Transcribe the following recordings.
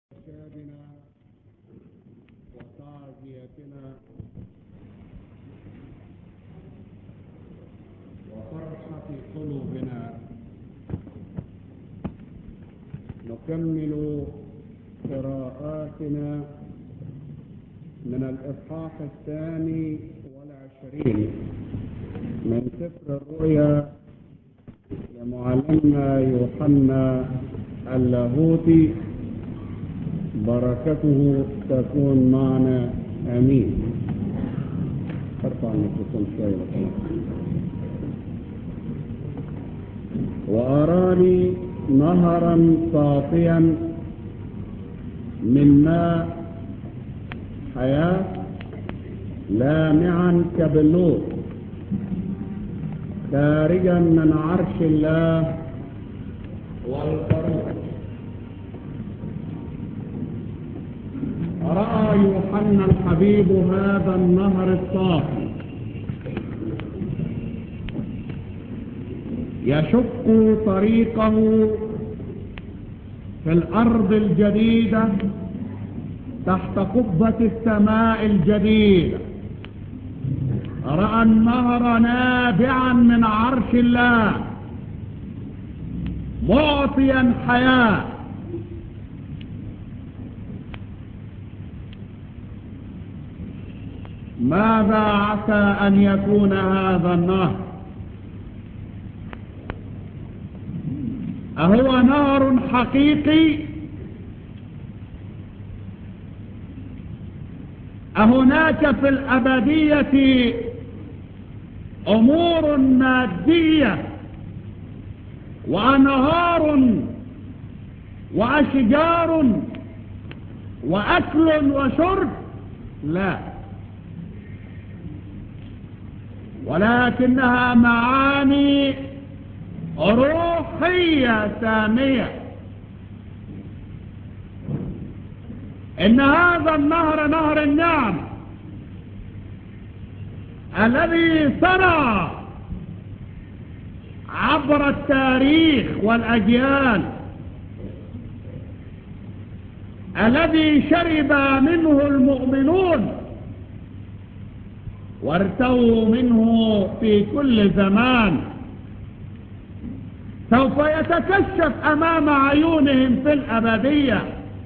إرشادنا وتعزيتنا وفرحة قلوبنا نكمل قراءاتنا من الإصحاح الثاني والعشرين من سفر الرؤيا لمعلمنا يوحنا اللاهوتي بركته تكون معنا امين ارفع الميكروفون شويه واراني نهرا صافيا من ماء حياه لامعا كبلوط خارجا من عرش الله والفروج رأى يوحنا الحبيب هذا النهر الصافي يشق طريقه في الأرض الجديدة تحت قبة السماء الجديدة رأى النهر نابعا من عرش الله معطيا حياه ماذا عسى أن يكون هذا النهر أهو نهر حقيقي أهناك في الأبدية أمور مادية وأنهار وأشجار وأكل وشرب لا ولكنها معاني روحية سامية إن هذا النهر نهر النعم الذي سرى عبر التاريخ والأجيال الذي شرب منه المؤمنون وارتووا منه في كل زمان سوف يتكشف أمام عيونهم في الأبدية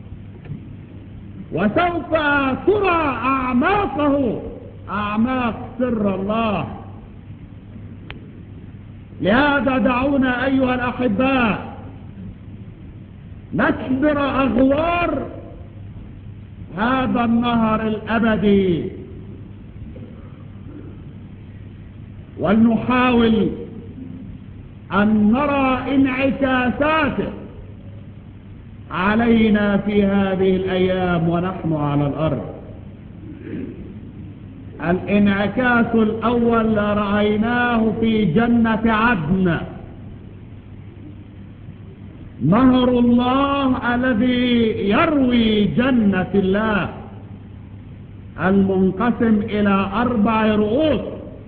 وسوف ترى أعماقه أعماق سر الله لهذا دعونا أيها الأحباء نكبر أغوار هذا النهر الأبدي ولنحاول أن نرى انعكاساته علينا في هذه الأيام ونحن على الأرض الانعكاس الأول رأيناه في جنة عدن نهر الله الذي يروي جنة الله المنقسم إلى أربع رؤوس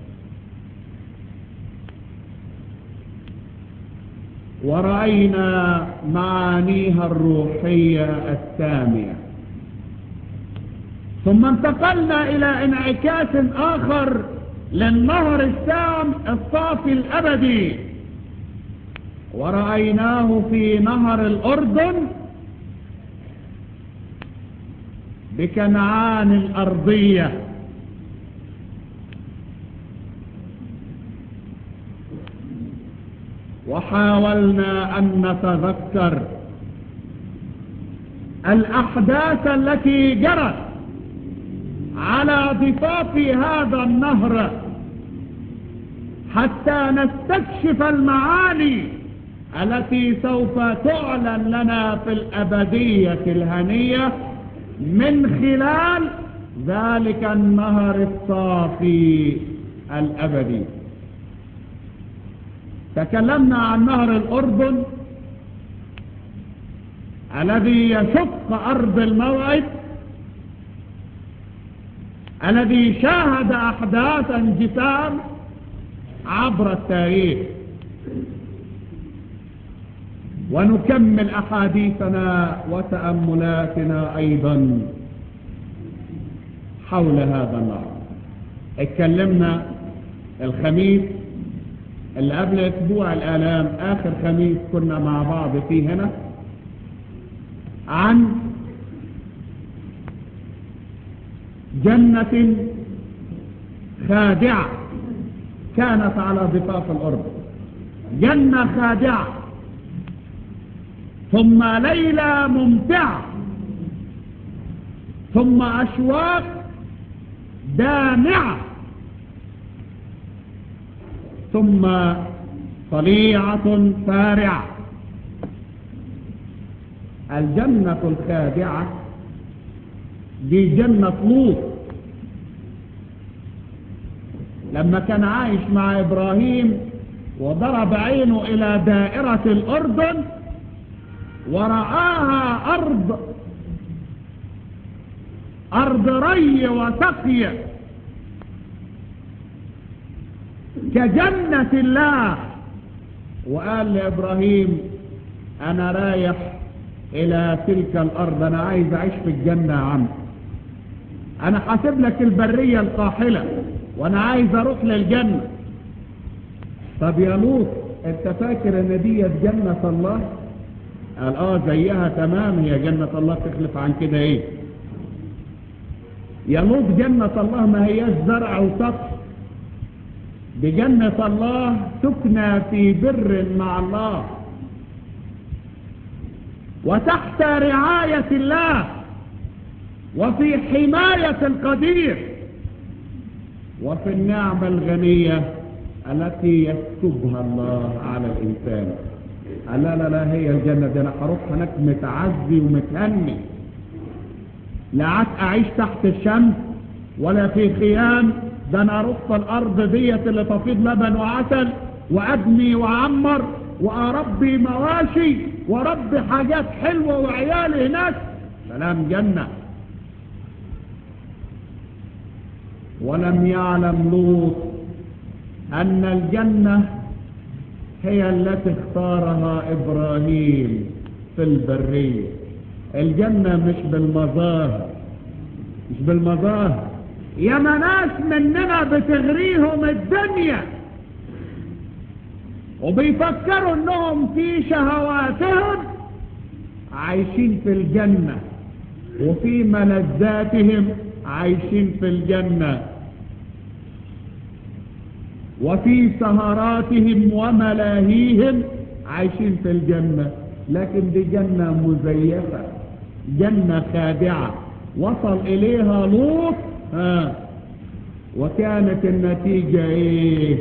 ورأينا معانيها الروحية السامية ثم انتقلنا إلى انعكاس آخر للنهر السام الصافي الأبدي ورأيناه في نهر الأردن بكنعان الأرضية وحاولنا أن نتذكر الأحداث التي جرت على ضفاف هذا النهر حتى نستكشف المعاني التي سوف تعلن لنا في الأبدية الهنية من خلال ذلك النهر الصافي الأبدي تكلمنا عن نهر الأردن الذي يشق أرض الموعد الذي شاهد أحداثا جسام عبر التاريخ ونكمل أحاديثنا وتأملاتنا أيضا حول هذا النار اتكلمنا الخميس اللي قبل اسبوع الالام اخر خميس كنا مع بعض فيه هنا عن جنة خادعة كانت على ضفاف الأرض جنة خادعة ثم ليلة ممتعة ثم أشواق دامعة ثم طليعة فارعة الجنة الخادعة دي جنة لوط لما كان عايش مع إبراهيم وضرب عينه إلى دائرة الأردن ورآها أرض أرض ري وسقي كجنة الله وقال لإبراهيم أنا رايح إلى تلك الأرض أنا عايز أعيش في الجنة يا عم أنا حاسب لك البرية القاحلة وأنا عايز أروح للجنة طب يا لوط أنت فاكر إن دي جنة الله؟ قال آه زيها تمام هي جنة الله تخلف عن كده إيه؟ يا لوط جنة الله ما هياش زرع وسطح بجنة الله تكنى في بر مع الله وتحت رعاية الله وفي حماية القدير وفي النعمة الغنية التي يكتبها الله على الإنسان قال لا لا لا هي الجنة دي أنا هروح هناك متعزي ومتهني لا عاد أعيش تحت الشمس ولا في خيام ده أنا أروح في الأرض ديت اللي تفيض لبن وعسل وأبني وأعمر وأربي مواشي وأربي حاجات حلوة وعيالي هناك سلام جنة ولم يعلم لوط أن الجنة هي التي اختارها إبراهيم في البرية الجنة مش بالمظاهر مش بالمظاهر يا ناس مننا بتغريهم الدنيا وبيفكروا انهم في شهواتهم عايشين في الجنة وفي ملذاتهم عايشين في الجنة وفي سهراتهم وملاهيهم عايشين في الجنة لكن دي جنة مزيفة جنة خادعة وصل إليها لوط ها وكانت النتيجة ايه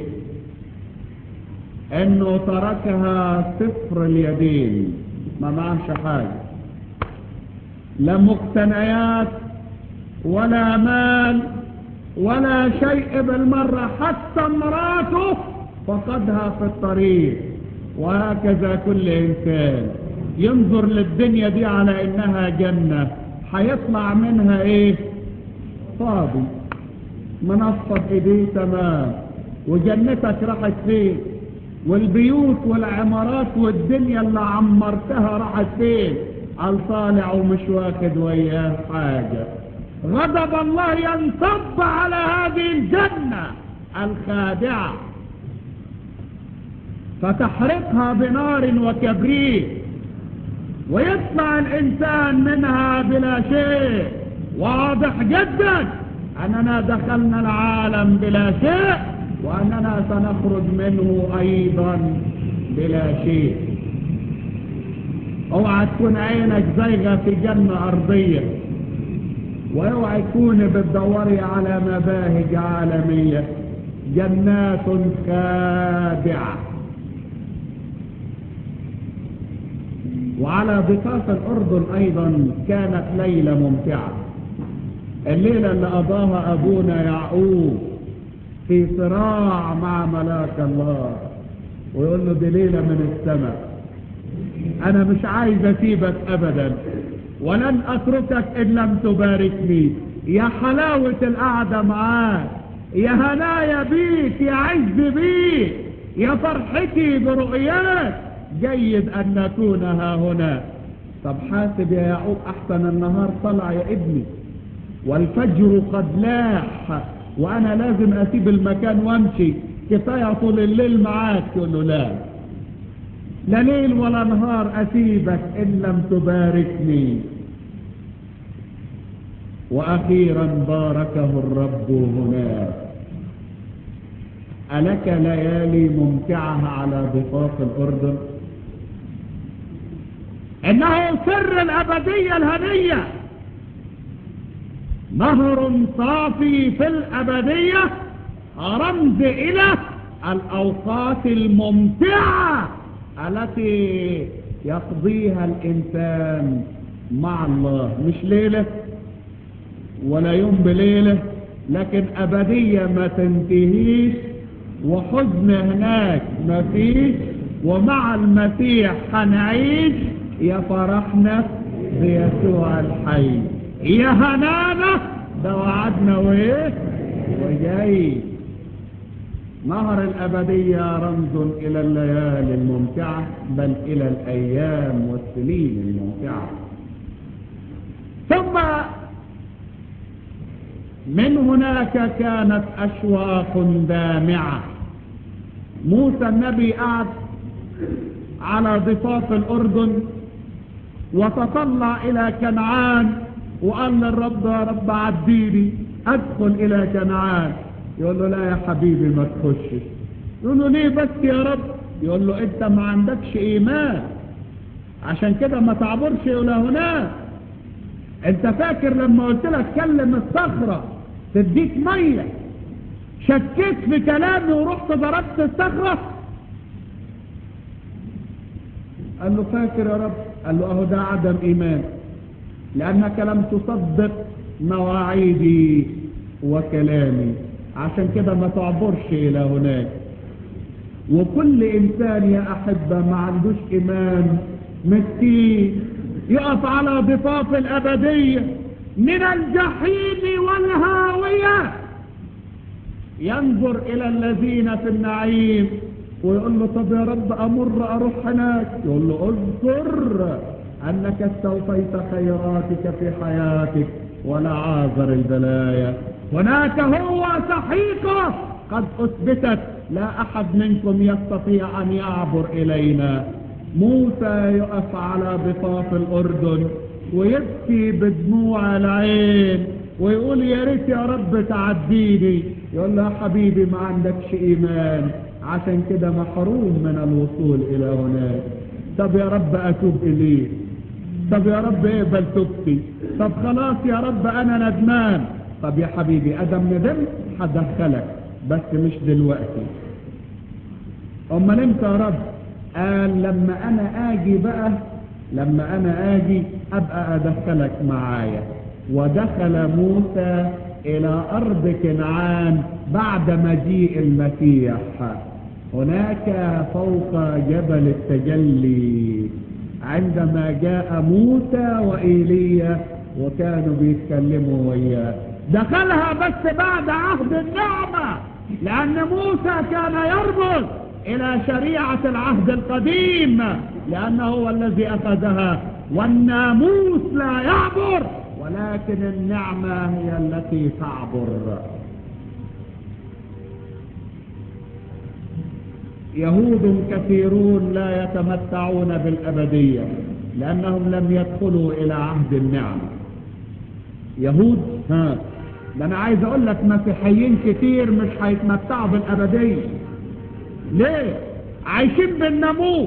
انه تركها صفر اليدين ما معهش حاجة لا مقتنيات ولا مال ولا شيء بالمرة حتى امراته فقدها في الطريق وهكذا كل انسان ينظر للدنيا دي على انها جنة هيطلع منها ايه فاضي منصة ايديه تمام وجنتك راحت فين والبيوت والعمارات والدنيا اللي عمرتها راحت فين قال طالع ومش واخد وياه حاجة غضب الله ينصب على هذه الجنة الخادعة فتحرقها بنار وكبريت ويطلع الإنسان منها بلا شيء واضح جدا أننا دخلنا العالم بلا شيء وأننا سنخرج منه أيضا بلا شيء اوعى تكون عينك زيغة في جنة أرضية واوعى تكون بتدوري على مباهج عالمية جنات خادعة وعلى ضفاف الأردن أيضا كانت ليلة ممتعة الليلة اللي قضاها أبونا يعقوب في صراع مع ملاك الله ويقول له دي ليلة من السماء أنا مش عايز أسيبك أبدا ولن أتركك إن لم تباركني يا حلاوة القعدة معاك يا هنايا بيك يا عز بيك يا فرحتي برؤياك جيد أن نكون ها هنا طب حاسب يا يعقوب أحسن النهار طلع يا ابني والفجر قد لاح وأنا لازم أسيب المكان وامشي كفاية طول الليل معاك يقول له لا لا ليل ولا نهار أسيبك إن لم تباركني وأخيرا باركه الرب هناك ألك ليالي ممتعة على ضفاف الأردن إنه سر الأبدية الهنية نهر صافي في الأبدية رمز إلى الأوقات الممتعة التي يقضيها الإنسان مع الله مش ليلة ولا يوم بليلة لكن أبدية ما تنتهيش وحزن هناك ما فيش ومع المسيح هنعيش يا فرحنا بيسوع الحي يا هنانا ده وعدنا وايه وجاي نهر الأبدية رمز إلى الليالي الممتعة بل إلى الأيام والسنين الممتعة ثم من هناك كانت أشواق دامعة موسى النبي قعد على ضفاف الأردن وتطلع إلى كنعان وقال للرب يا رب عديني أدخل إلى كنعان يقول له لا يا حبيبي ما تخشش يقول له ليه بس يا رب يقول له انت ما عندكش ايمان عشان كده ما تعبرش الى هناك انت فاكر لما قلت لك كلم الصخرة تديك مية شكيت في كلامي ورحت ضربت الصخرة قال له فاكر يا رب قال له اهو ده عدم ايمان لانك لم تصدق مواعيدي وكلامي عشان كده ما تعبرش الى هناك وكل انسان يا احبة ما عندوش ايمان مسكين يقف على ضفاف الابدية من الجحيم والهاوية ينظر الى الذين في النعيم ويقول له طب يا رب امر اروح هناك يقول له اذكر انك استوفيت خيراتك في حياتك ولا عاذر البلايا هناك هو سحيقة قد اثبتت لا احد منكم يستطيع ان يعبر الينا موسى يقف على ضفاف الاردن ويبكي بدموع العين ويقول يا ريت يا رب تعديني يقول له يا حبيبي ما عندكش ايمان عشان كده محروم من الوصول الى هناك طب يا رب اتوب اليك طب يا رب اقبل توبتي طب خلاص يا رب انا ندمان طب يا حبيبي ادم ندمت هدخلك بس مش دلوقتي امال امتى يا رب قال لما انا اجي بقى لما انا اجي ابقى ادخلك معايا ودخل موسى الى ارض كنعان بعد مجيء المسيح هناك فوق جبل التجلي عندما جاء موسى وإيليا وكانوا بيتكلموا وياه دخلها بس بعد عهد النعمة لأن موسى كان يرمز إلى شريعة العهد القديم لأنه هو الذي أخذها والناموس لا يعبر ولكن النعمة هي التي تعبر يهود كثيرون لا يتمتعون بالأبدية لأنهم لم يدخلوا إلى عهد النعمة يهود ها ده أنا عايز أقول لك مسيحيين كتير مش هيتمتعوا بالأبدية ليه؟ عايشين بالناموس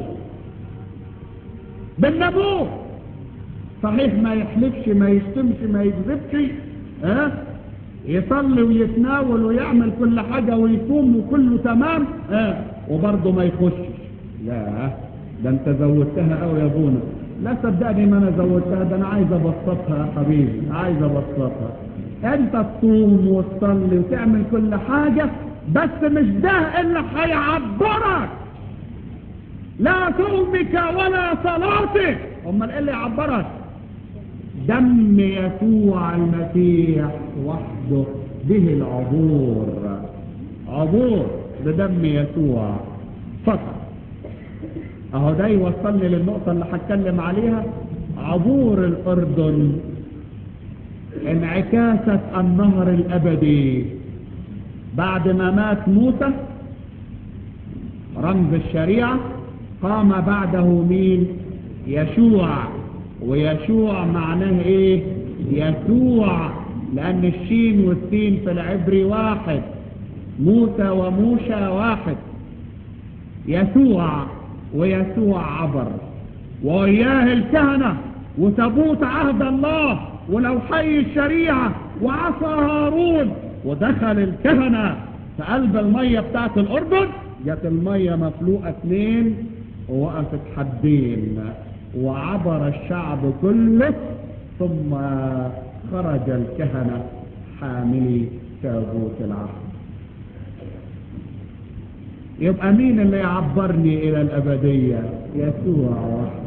بالناموس صحيح ما يحلفش ما يشتمش ما يكذبش ها يصلي ويتناول ويعمل كل حاجة ويصوم وكله تمام ها وبرضه ما يخشش لا ده انت زودتها قوي يا ابونا لا صدقني ما انا زودتها ده انا عايز ابسطها يا حبيبي عايز ابسطها انت تصوم وتصلي وتعمل كل حاجة بس مش ده اللي هيعبرك لا صومك ولا صلاتك امال ايه اللي يعبرك دم يسوع المسيح وحده به العبور عبور بدم يسوع فقط اهو ده يوصلني للنقطة اللي هتكلم عليها عبور الأردن انعكاسة النهر الأبدي بعد ما مات موسى رمز الشريعة قام بعده مين يشوع ويشوع معناه ايه يسوع لأن الشين والسين في العبري واحد موسى وموشى واحد يسوع ويسوع عبر وإياه الكهنة وثبوت عهد الله ولو حي الشريعة وعصى هارون ودخل الكهنة في قلب المية بتاعت الأردن جت المية مفلوقة اثنين ووقفت حدين وعبر الشعب كله ثم خرج الكهنة حاملي تابوت العهد يبقى مين اللي يعبرني إلى الأبدية يسوع وحده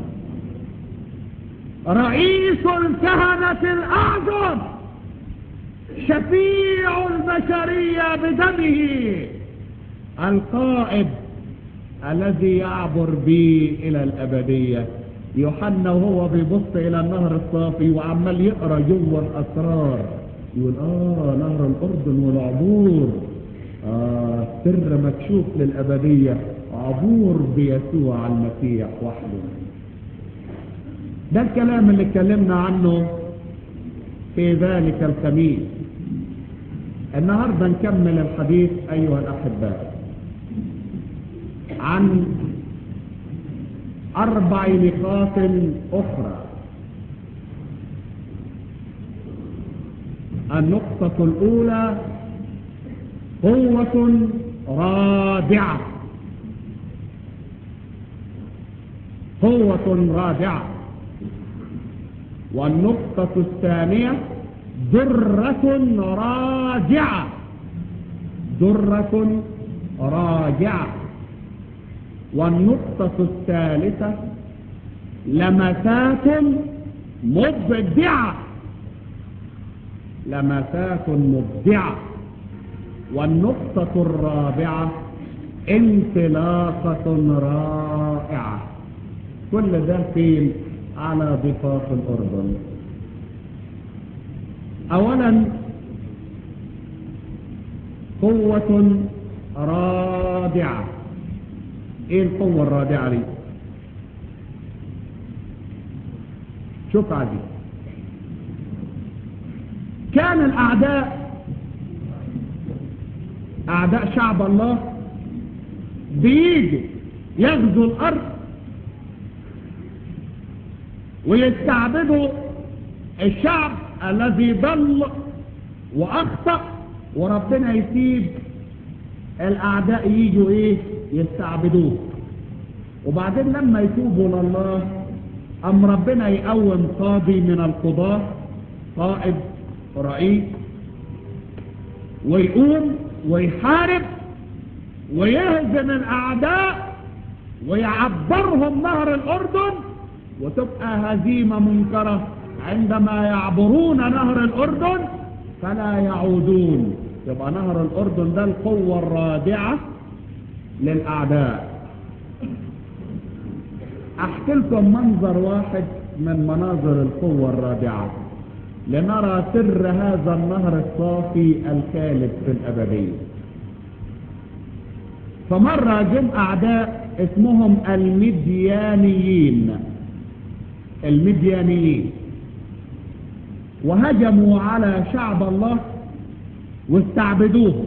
رئيس الكهنة الأعظم شفيع البشرية بدمه القائد الذي يعبر بي إلى الأبدية يوحنا وهو بيبص إلى النهر الصافي وعمال يقرأ جوه الأسرار يقول آه نهر الأردن والعبور آه سر مكشوف للأبدية عبور بيسوع المسيح وحده ده الكلام اللي اتكلمنا عنه في ذلك الخميس النهاردة نكمل الحديث أيها الأحباء عن أربع نقاط أخرى النقطة الأولى قوة رادعة قوة رادعة والنقطة الثانية درة راجعة درة راجعة والنقطة الثالثة لمسات مبدعة لمسات مبدعة والنقطة الرابعة انطلاقة رائعة كل ده فين على ضفاف الأردن أولا قوة رادعة ايه القوة الرادعة دي شوف عزيز كان الأعداء أعداء شعب الله بيجوا يغزوا الأرض ويستعبدوا الشعب الذي ضل وأخطأ وربنا يسيب الأعداء يجوا إيه يستعبدوه وبعدين لما يتوبوا لله أم ربنا يقوم قاضي من القضاة قائد رئيس ويقوم ويحارب ويهزم الأعداء ويعبرهم نهر الأردن وتبقى هزيمة منكرة عندما يعبرون نهر الأردن فلا يعودون يبقى نهر الأردن ده القوة الرادعة للأعداء أحكي لكم منظر واحد من مناظر القوة الرادعة لنرى سر هذا النهر الصافي الخالد في الأبدية فمرة جم أعداء اسمهم المديانيين المديانيين وهجموا على شعب الله واستعبدوه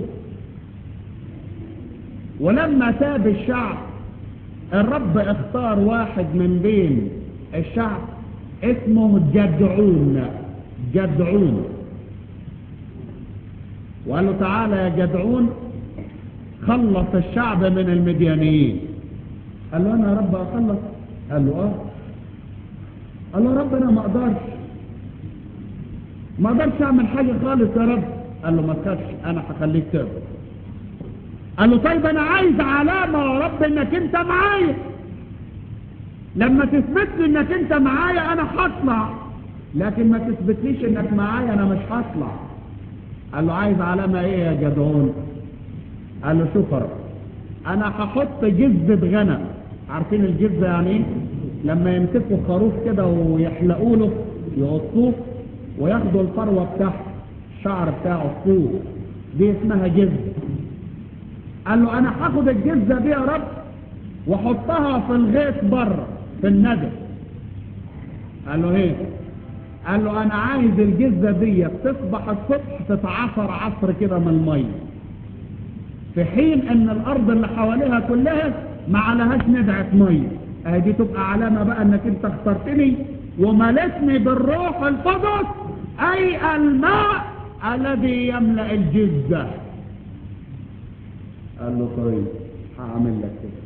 ولما تاب الشعب الرب اختار واحد من بين الشعب اسمه جدعون جدعون وقال له تعالى يا جدعون خلص الشعب من المديانيين قال له انا يا رب اخلص قال له اه قال له رب انا ما اقدرش ما اقدرش اعمل حاجه خالص يا رب قال له ما تخافش انا هخليك تقدر قال له طيب انا عايز علامه يا رب انك انت معايا لما تثبت لي انك انت معايا انا هطلع لكن ما تثبتليش انك معايا انا مش هطلع قال له عايز علامه ايه يا جدعون قال له شوف يا رب انا هحط جذب غنم عارفين الجزة يعني ايه لما يمسكوا خروف كده ويحلقوا له يقصوه وياخدوا الفروة بتاعته الشعر بتاعه فوق دي اسمها جزة قال له انا هاخد الجزة دي يا رب واحطها في الغيط بره في الندى قال له ايه قال له انا عايز الجزة دي تصبح الصبح تتعصر عصر كده من المية في حين ان الارض اللي حواليها كلها ما عليهاش ندعة مية اه دي تبقى علامة بقى انك انت اخترتني وملتني بالروح القدس اي الماء الذي يملأ الجزة قال له طيب هعمل لك كده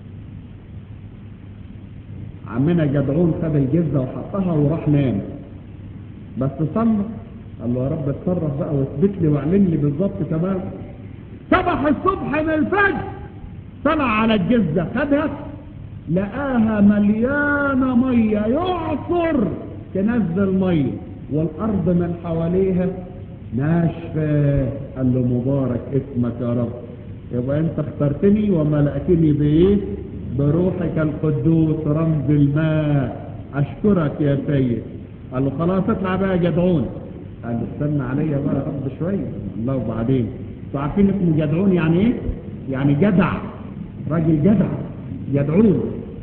عمنا جدعون خد الجزة وحطها وراح نام بس صلى قال له يا رب اتصرف بقى واثبت لي واعلن لي بالظبط تمام صبح الصبح من الفجر طلع على الجزة خدها لقاها مليانة مية يعصر تنزل مية والأرض من حواليها ناشفة قال له مبارك اسمك يا رب يبقى انت اخترتني وملأتني بايه بروحك القدوس رمز الماء اشكرك يا سيد قال له خلاص اطلع بقى يا جدعون قال له استنى عليا بقى يا رب شويه الله وبعدين انتوا عارفين اسمه جدعون يعني ايه يعني جدع راجل جدع جدعون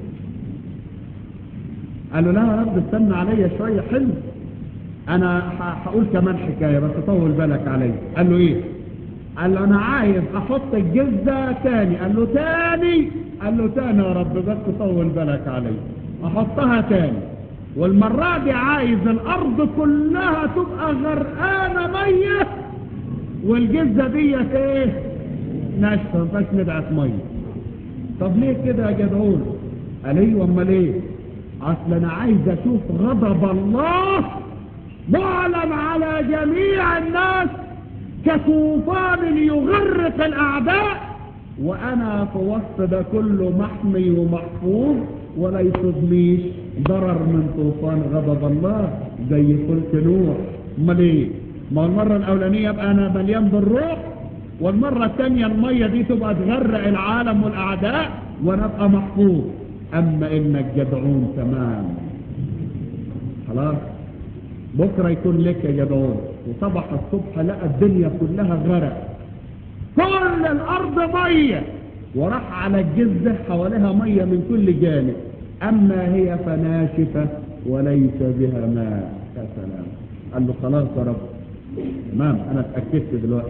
قال له لا يا رب استنى عليا شويه حلو انا هقول كمان حكايه بس طول بالك عليا قال له ايه قال له انا عايز احط الجزة تاني قال له تاني قال له تاني يا رب بس طول بالك علي احطها تاني والمرة دي عايز الارض كلها تبقى غرقانة مية والجزة دي ايه ناشفة مفيهاش ندعة مية طب ليه كده يا جدعون قال ايوه امال ايه اصل انا عايز اشوف غضب الله معلن على جميع الناس كطوفان يغرق الأعداء وأنا في وسط ده كله محمي ومحفوظ ولا يصدنيش ضرر من طوفان غضب الله زي قلت نوح امال ايه ما المرة الأولانية يبقى أنا مليان بالروح والمرة الثانية المية دي تبقى تغرق العالم والأعداء وأنا أبقى محفوظ أما إنك جدعون تمام خلاص بكرة يكون لك يا جدعون وصبح الصبح لقى الدنيا كلها غرق كل الارض مية وراح على الجزة حواليها مية من كل جانب اما هي فناشفة وليس بها ماء يا سلام قال له خلاص يا رب تمام انا اتأكدت دلوقتي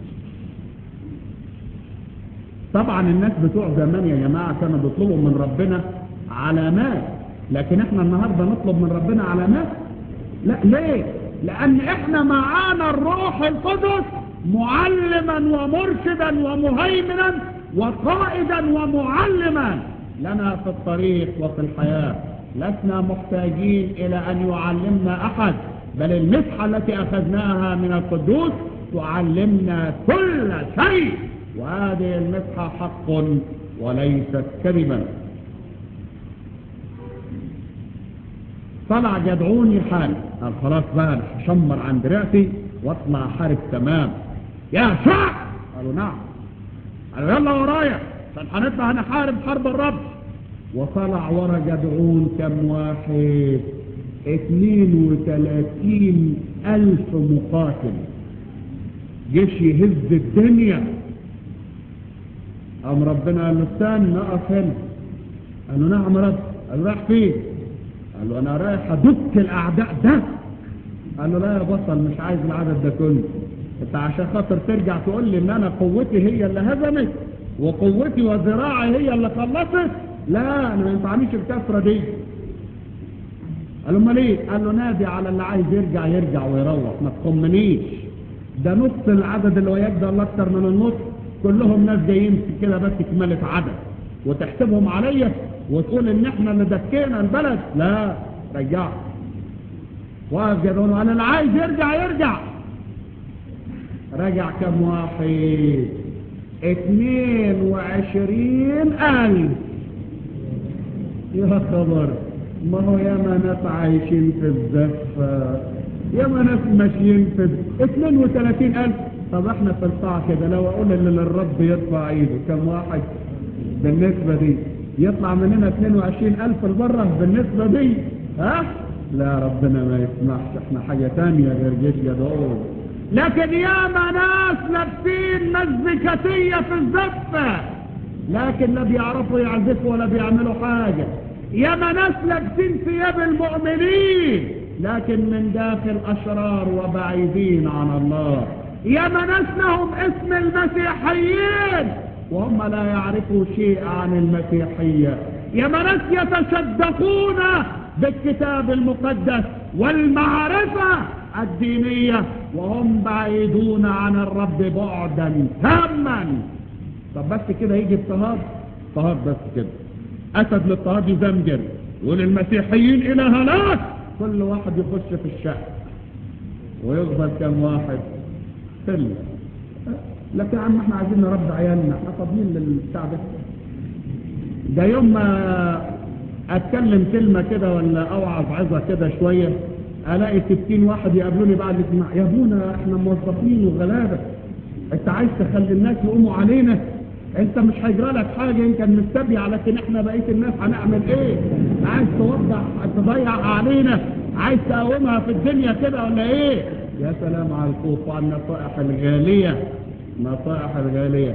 طبعا الناس بتوع زمان يا جماعة كانوا بيطلبوا من ربنا علامات لكن احنا النهاردة نطلب من ربنا علامات لا ليه لأن إحنا معانا الروح القدس معلما ومرشدا ومهيمنا وقائدا ومعلما لنا في الطريق وفي الحياة لسنا محتاجين إلى أن يعلمنا أحد بل المسحة التي أخذناها من القدوس تعلمنا كل شيء وهذه المسحة حق وليست كذبا طلع جدعون يحارب قال خلاص بقى شمر عن درعتي واطلع حارب تمام يا شعب قالوا نعم قالوا يلا ورايا عشان هنطلع هنحارب حرب الرب وطلع ورا جدعون كم واحد اتنين وتلاتين الف مقاتل جيش يهز الدنيا قام ربنا قال له استنى اقف هنا قال له نعم رب قال له رايح فين قال له انا رايح ادك الاعداء ده قال له لا يا بطل مش عايز العدد ده كله انت عشان خاطر ترجع تقول لي ان انا قوتي هي اللي هزمت وقوتي وذراعي هي اللي خلصت لا انا ما ينفعنيش الكسره دي قال له امال ايه قال له نادي على اللي عايز يرجع يرجع ويروح ما تطمنيش ده نص العدد اللي وياك ده الله اكتر من النص كلهم ناس جايين كده بس كمالة عدد وتحسبهم عليا وتقول ان احنا اللي دكينا البلد لا رجع واقف جدعون قال اللي عايز يرجع يرجع رجع كم واحد اتنين وعشرين الف يا خبر ما هو ياما ناس عايشين في الزفة ياما ناس ماشيين في 32 ألف طب احنا في القاعة كده لو اقول ان للرب يرفع ايده كم واحد بالنسبة دي يطلع مننا 22 ألف البرة بالنسبة دي ها لا ربنا ما يسمحش احنا حاجة تانية غير جيش جدعون لكن يا ناس لابسين مزيكاتية في الزفة لكن لا بيعرفوا يعزفوا ولا بيعملوا حاجة يا ناس لابسين ثياب المؤمنين لكن من داخل أشرار وبعيدين عن الله يا ناس لهم اسم المسيحيين وهم لا يعرفوا شيء عن المسيحية يا ناس يتصدقون بالكتاب المقدس والمعرفة الدينية وهم بعيدون عن الرب بعدا تاما طب بس كده يجي اضطهاد اضطهاد بس كده اسد للاضطهاد يزمجر يقول المسيحيين الى هلاك كل واحد يخش في الشقة ويقبل كم واحد سلة لكن يا عم احنا عايزين نربي عيالنا احنا فاضيين للبتاع ده ده يوم ما اتكلم كلمة كده ولا اوعظ عظة كده شوية الاقي ستين واحد يقابلوني بعد الاجتماع يا ابونا احنا موظفين وغلابة انت عايز تخلي الناس يقوموا علينا انت مش هيجرى لك حاجة يمكن مستبيع لكن احنا بقية الناس هنعمل ايه عايز توضح تضيع علينا عايز تقومها في الدنيا كده ولا ايه يا سلام على الخوف وعلى النصائح الغالية نصائح الغالية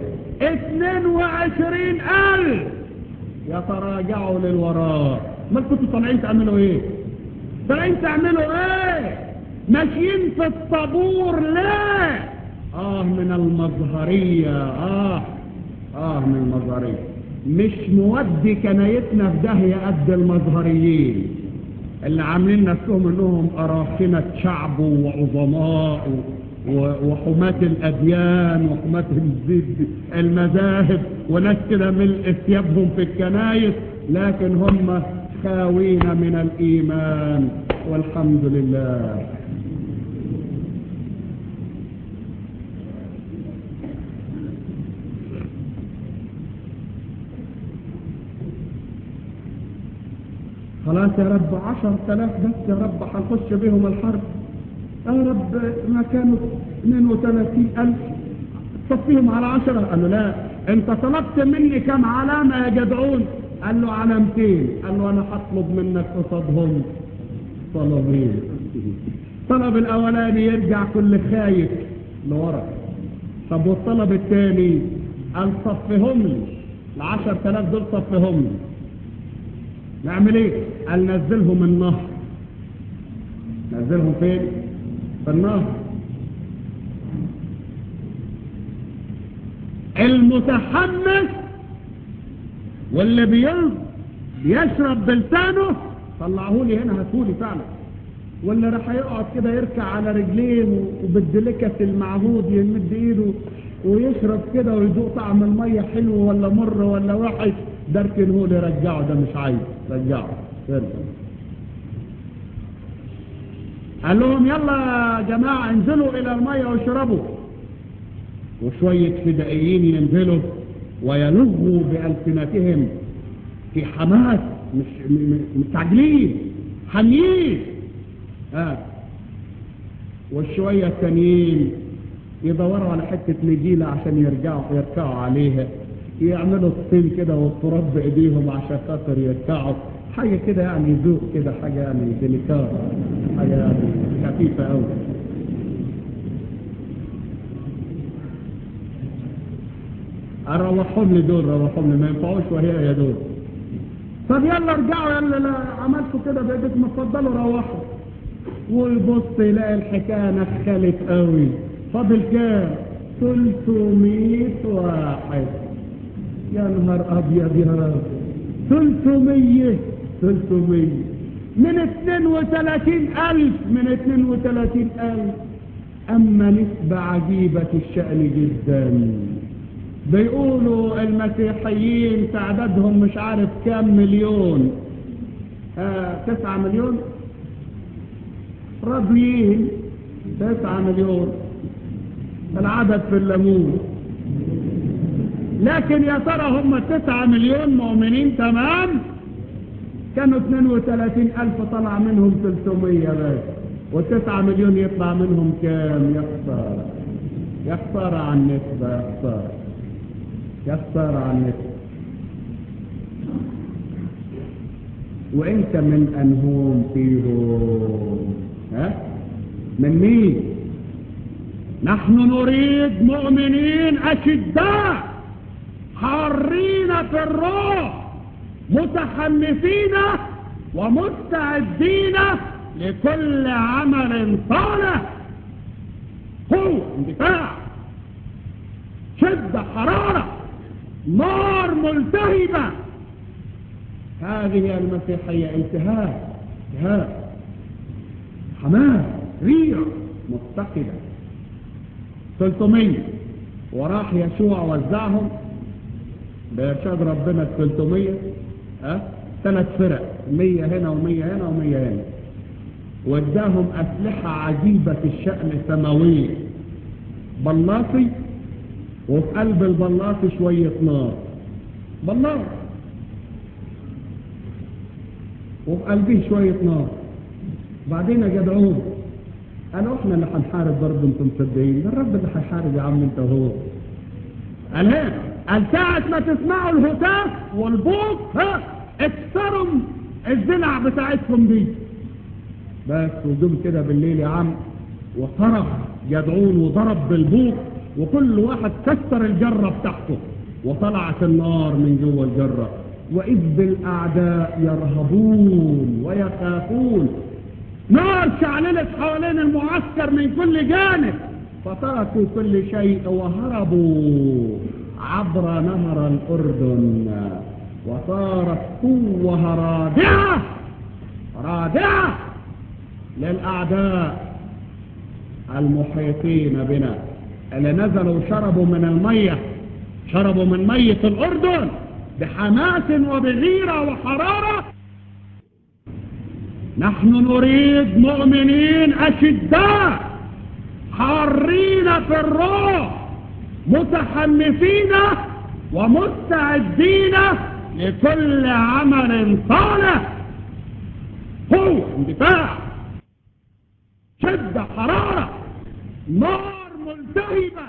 22 ألف يتراجعوا للوراء ما كنتوا طالعين تعملوا ايه طالعين تعملوا ايه ماشيين في الطابور ليه اه من المظهرية اه اه من المظهرية مش مودي كنايتنا في داهية قد المظهريين اللي عاملين نفسهم انهم اراخنة شعب وعظماء وحماة الاديان وحماة المذاهب وناس كده ملء ثيابهم في الكنايس لكن هم خاوين من الايمان والحمد لله خلاص يا رب عشر تلاف بس يا رب هنخش بهم الحرب يا رب ما كانوا 32 ألف تصفيهم على عشرة قال له لا انت طلبت مني كم علامة يا جدعون قال له علامتين قال له انا هطلب منك قصادهم طلبين الطلب الاولاني يرجع كل خايف لورا طب والطلب الثاني قال صفهم لي العشر تلاف دول صفهم لي نعمل ايه قال نزلهم النهر نزلهم فين في النهر المتحمس واللي بيلض يشرب بلسانه طلعوه لي هنا هاتولي فعلا واللي راح يقعد كده يركع على رجليه وبالدلكة المعهود يمد ايده ويشرب كده ويذوق طعم المية حلو ولا مر ولا وحش ده اركنه لي رجعه ده مش عايز رجعه ارجع قال لهم يلا يا جماعة انزلوا الى المية واشربوا وشوية فدائيين ينزلوا ويلغوا بألسنتهم في حماس مش مستعجلين حاميين آه. والشوية التانيين يدوروا على حتة نجيلة عشان يرجعوا يركعوا عليها يعملوا الطين كده والتراب بايديهم عشان خاطر يركعوا حاجة كده يعني ذوق كده حاجة يعني ديليكار حاجة يعني خفيفة قوي روحهم لي دول روحهم لي ما ينفعوش وهي يا دول طب يلا ارجعوا يلا لا عملتوا كده بايديكم اتفضلوا روحوا ويبص يلاقي الحكايه نخلت قوي فاضل كام 300 واحد يا نهار ابيض يا رب 300 300 من 32000 من 32000 اما نسبة عجيبة الشأن جدا بيقولوا المسيحيين تعدادهم مش عارف كام مليون آه تسعة مليون راضيين تسعة مليون العدد في الليمون لكن يا ترى هم تسعة مليون مؤمنين تمام كانوا 32 ألف طلع منهم 300 بس والتسعة مليون يطلع منهم كام يخسر يخسر عن نسبة يخسر يخسر عن نسبة وانت من انهم فيهم ها من مين نحن نريد مؤمنين اشداء حارين في الروح متحمسين ومستعدين لكل عمل صالح قوة اندفاع شدة حرارة نار ملتهبة هذه المسيحية التهاب التهاب حماس ريع مفتقدة 300 وراح يشوع وزعهم بإرشاد ربنا ال 300 ها ثلاث فرق 100 هنا و100 هنا و100 هنا واداهم أسلحة عجيبة الشأن سماوية بلاطي وفي قلب البلاطي شوية نار بلاط وفي قلبه شوية نار بعدين يا جدعون قالوا احنا اللي هنحارب برضه انتم مصدقين ده الرب اللي هيحارب يا عم انت هو قال ها قال ساعة ما تسمعوا الهتاف والبوق ها اكسروا الزلع بتاعتكم دي بس وجم كده بالليل يا عم وصرخ جدعون وضرب بالبوق وكل واحد كسر الجرة بتاعته وطلعت النار من جوه الجرة وإذ بالأعداء يرهبون ويخافون نار شعللت حوالين المعسكر من كل جانب فتركوا كل شيء وهربوا عبر نهر الأردن وصارت قوة رادعة رادعة للأعداء المحيطين بنا اللي نزلوا شربوا من المية شربوا من مية الأردن بحماس وبغيرة وحرارة نحن نريد مؤمنين أشداء حارين في الروح متحمسين ومستعدين لكل عمل صالح قوة اندفاع شدة حرارة نار ملتهبة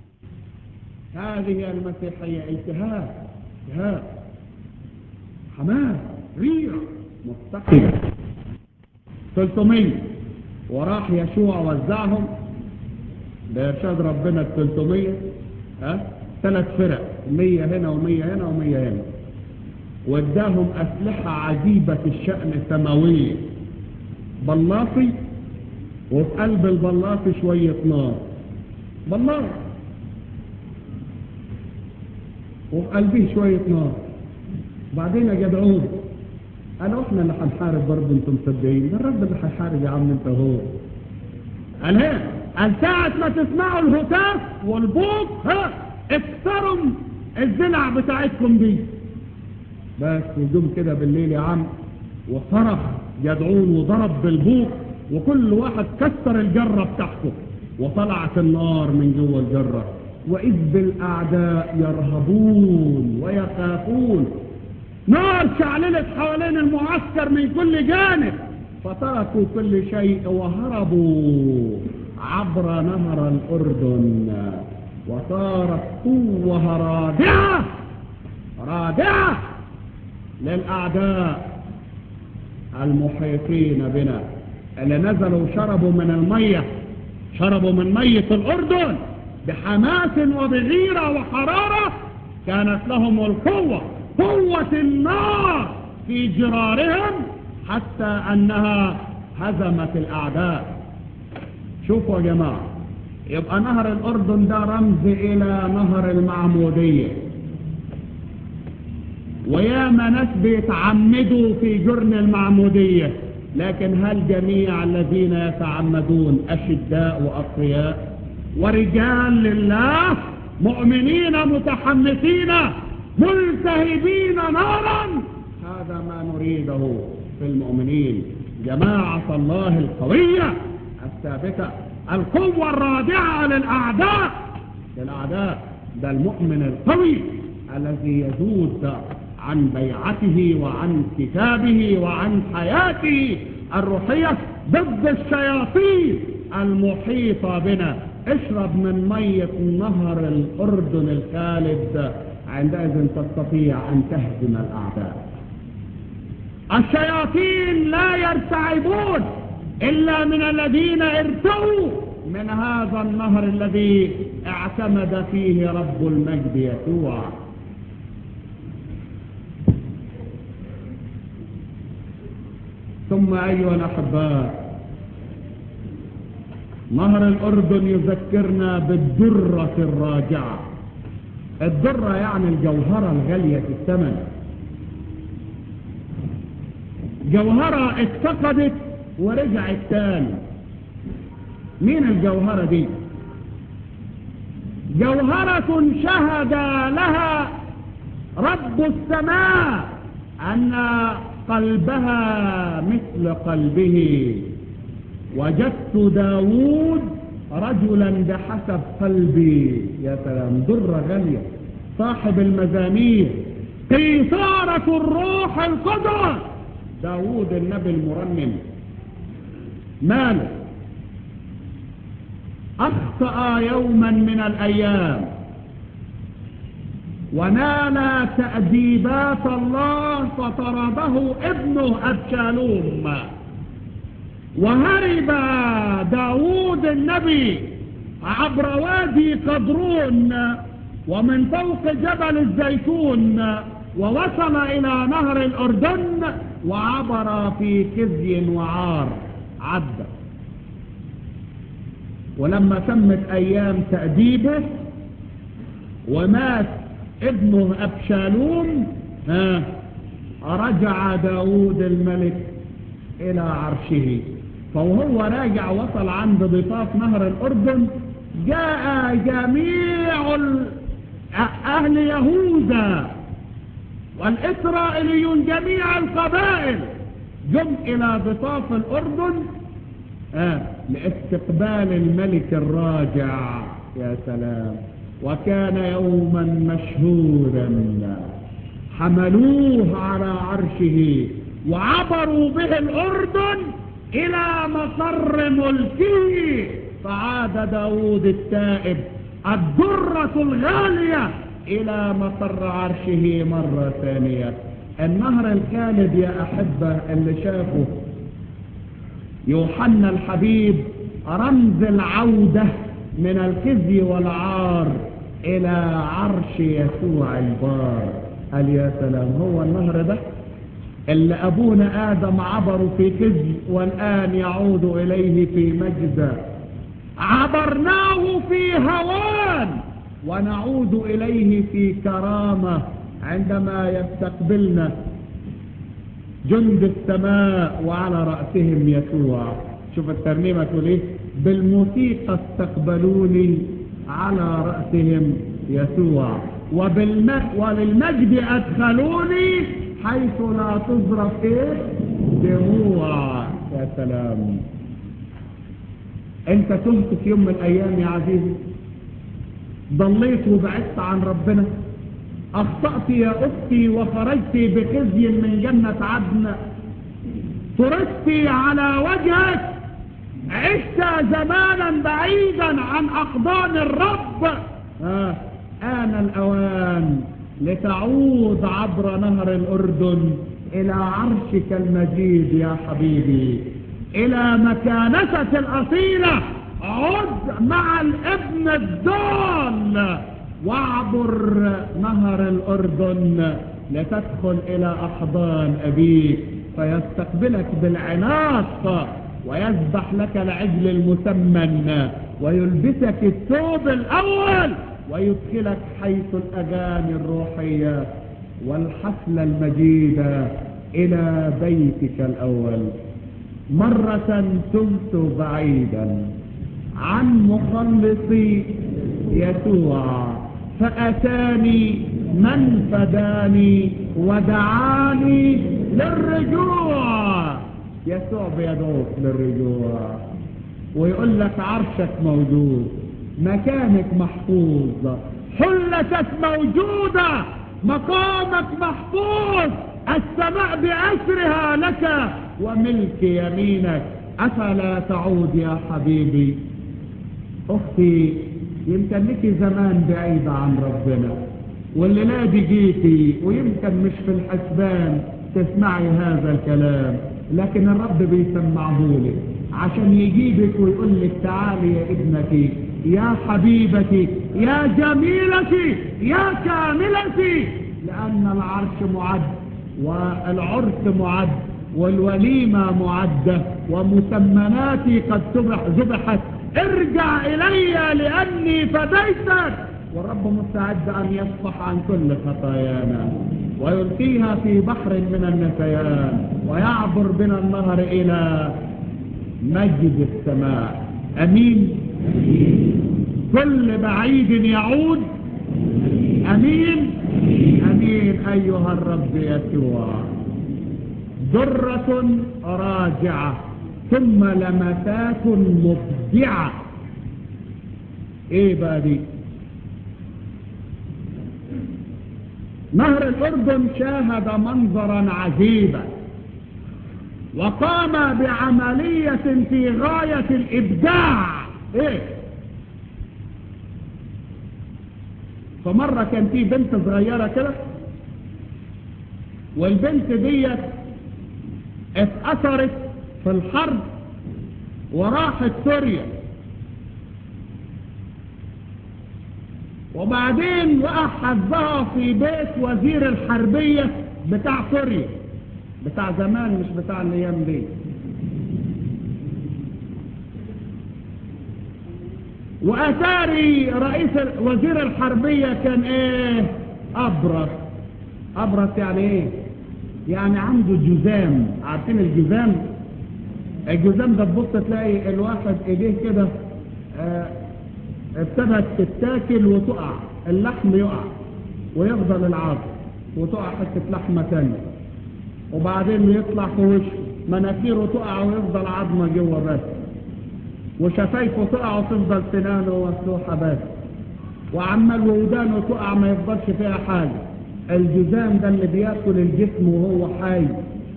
هذه المسيحية التهاب التهاب حماس ريع مفتقدة 300 وراح يشوع وزعهم بإرشاد ربنا ال 300 ها ثلاث فرق 100 هنا و100 هنا و100 هنا واداهم أسلحة عجيبة الشأن سماوية بلاطي وفي قلب البلاطي شوية نار بلاط وفي قلبه شوية نار بعدين يا جدعون قالوا احنا اللي هنحارب برضه انتم مصدقين ده الرب اللي هيحارب يا عم انت هو قال ها قال ساعة ما تسمعوا الهتاف والبوق ها اكسروا الزلع بتاعتكم دي بس وجم كده بالليل يا عم وصرخ جدعون وضرب بالبوق وكل واحد كسر الجرة بتاعته وطلعت النار من جوه الجرة وإذ بالأعداء يرهبون ويخافون نار شعللت حوالين المعسكر من كل جانب فتركوا كل شيء وهربوا عبر نهر الأردن وصارت قوة رادعة رادعة للأعداء المحيطين بنا اللي نزلوا شربوا من المية شربوا من مية الأردن بحماس وبغيرة وحرارة كانت لهم القوة قوة النار في جرارهم حتى أنها هزمت الأعداء شوفوا يا جماعة يبقى نهر الأردن ده رمز إلى نهر المعمودية وياما ناس بيتعمدوا في جرن المعمودية لكن هل جميع الذين يتعمدون أشداء وأقوياء ورجال لله مؤمنين متحمسين ملتهبين نارا هذا ما نريده في المؤمنين جماعة الله القوية الثابتة القوة الرادعة للأعداء للأعداء ده المؤمن القوي الذي يزود عن بيعته وعن كتابه وعن حياته الروحية ضد الشياطين المحيطة بنا اشرب من مية نهر الأردن الخالد عندئذ تستطيع أن تهزم الأعداء الشياطين لا يرتعبون إلا من الذين ارتووا من هذا النهر الذي اعتمد فيه رب المجد يسوع ثم أيها الأحباء نهر الأردن يذكرنا بالدرة الراجعة الدرة يعني الجوهرة الغالية في الثمن جوهرة اتفقدت ورجعت تاني مين الجوهرة دي جوهرة شهد لها رب السماء أن قلبها مثل قلبه وجدت داود رجلا بحسب قلبي يا سلام درة غالية صاحب المزامير قيثارة الروح القدس داود النبي المرنم ماله أخطأ يوما من الأيام ونال تأديبات الله فطرده ابنه أبشالوم وهرب داود النبي عبر وادي قدرون ومن فوق جبل الزيتون ووصل إلى نهر الأردن وعبر في خزي وعار عدى ولما تمت أيام تأديبه ومات ابنه أبشالوم ها رجع داود الملك إلى عرشه فوهو راجع وصل عند ضفاف نهر الأردن جاء جميع أهل يهوذا والإسرائيليون جميع القبائل جم إلى ضفاف الأردن آه لاستقبال الملك الراجع يا سلام وكان يوما مشهودا حملوه على عرشه وعبروا به الأردن إلى مقر ملكه فعاد داود التائب الدرة الغالية إلى مقر عرشه مرة ثانية النهر الخالد يا أحبة اللي شافه يوحنا الحبيب رمز العودة من الخزي والعار إلى عرش يسوع البار قال يا سلام هو النهر ده اللي أبونا آدم عبروا في خزي والآن يعود إليه في مجد عبرناه في هوان ونعود إليه في كرامة عندما يستقبلنا جند السماء وعلى رأسهم يسوع شوف الترنيمة تقول ايه بالموسيقى استقبلوني على رأسهم يسوع وبالم... وللمجد أدخلوني حيث لا تظرف ايه دموع يا سلام انت تهت في يوم من الايام يا عزيزي ضليت وبعدت عن ربنا اخطأت يا اختي وخرجت بخزي من جنة عدن طردت على وجهك عشت زمانا بعيدا عن اقدام الرب آه. آن الأوان لتعود عبر نهر الأردن إلى عرشك المجيد يا حبيبي إلى مكانتك الأصيلة عد مع الابن الضال واعبر نهر الأردن لتدخل إلى أحضان أبيك فيستقبلك بالعناق ويذبح لك العجل المسمن ويلبسك الثوب الأول ويدخلك حيث الأغاني الروحية والحفلة المجيدة إلى بيتك الأول مرة تمت بعيدا عن مخلصي يسوع فأتاني من فداني ودعاني للرجوع يسوع بيدعوك للرجوع ويقول لك عرشك موجود مكانك محفوظ حلتك موجودة مقامك محفوظ السماء بأسرها لك وملك يمينك أفلا تعود يا حبيبي أختي يمكن لك زمان بعيدة عن ربنا والليلة دي جيتي ويمكن مش في الحسبان تسمعي هذا الكلام لكن الرب بيسمعه لك عشان يجيبك ويقول لك تعالي يا ابنتي يا حبيبتي يا جميلتي يا كاملتي لأن العرش معد والعرس معد والوليمة معدة ومسمناتي قد ذبحت ارجع إلي لأني فديتك والرب مستعد أن يصفح عن كل خطايانا ويلقيها في بحر من النسيان ويعبر بنا النهر إلى مجد السماء أمين كل بعيد يعود أمين أمين أيها الرب يسوع درة راجعة ثم لمسات مبدعة ايه بقى دي نهر الأردن شاهد منظرا عجيبا وقام بعملية في غاية الإبداع ايه فمرة كان في بنت صغيرة كده والبنت ديت اتأثرت في الحرب وراحت سوريا وبعدين وقع حظها في بيت وزير الحربية بتاع سوريا بتاع زمان مش بتاع الايام دي واتاري رئيس وزير الحربية كان ايه ابرص ابرص يعني ايه يعني عنده جزام عارفين الجزام الجزام ده تبص تلاقي الواحد ايديه كده اه ابتدت تتاكل وتقع اللحم يقع ويفضل العظم وتقع حته لحمه ثانيه وبعدين يطلع في وشه مناخيره تقع ويفضل عظمه جوه بس وشفايفه تقع وتفضل سنانه مفتوحه بس وعمال ودانه تقع ما يفضلش فيها حاجه الجزام ده اللي بياكل الجسم وهو حي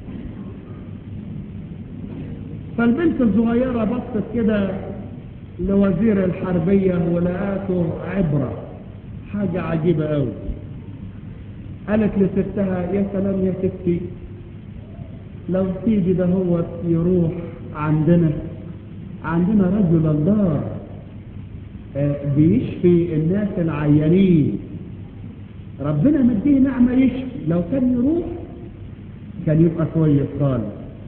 فالبنت الصغيرة بصت كده لوزير الحربية ولقاته عبرة حاجة عجيبة قوي قالت لستها يا سلام يا ستي لو سيدي ده هو يروح عندنا عندنا رجل الله بيشفي الناس العيانين ربنا مديه نعمة يشفي لو كان يروح كان يبقى كويس خالص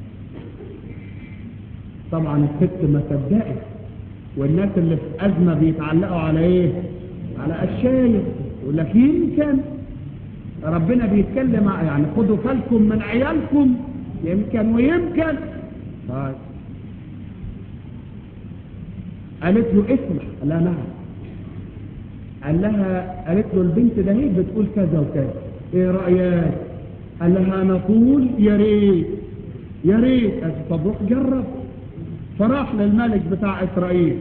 طبعا الست ما صدقت والناس اللي في أزمة بيتعلقوا على ايه على الشايب يقول لك يمكن ربنا بيتكلم يعني خدوا بالكم من عيالكم يمكن ويمكن طيب قالت له اسمع لا نعم قال لها قالت له البنت ده هي بتقول كذا وكذا ايه رأيك قال لها نقول يا ريت يا ريت طب روح جرب فراح للملك بتاع اسرائيل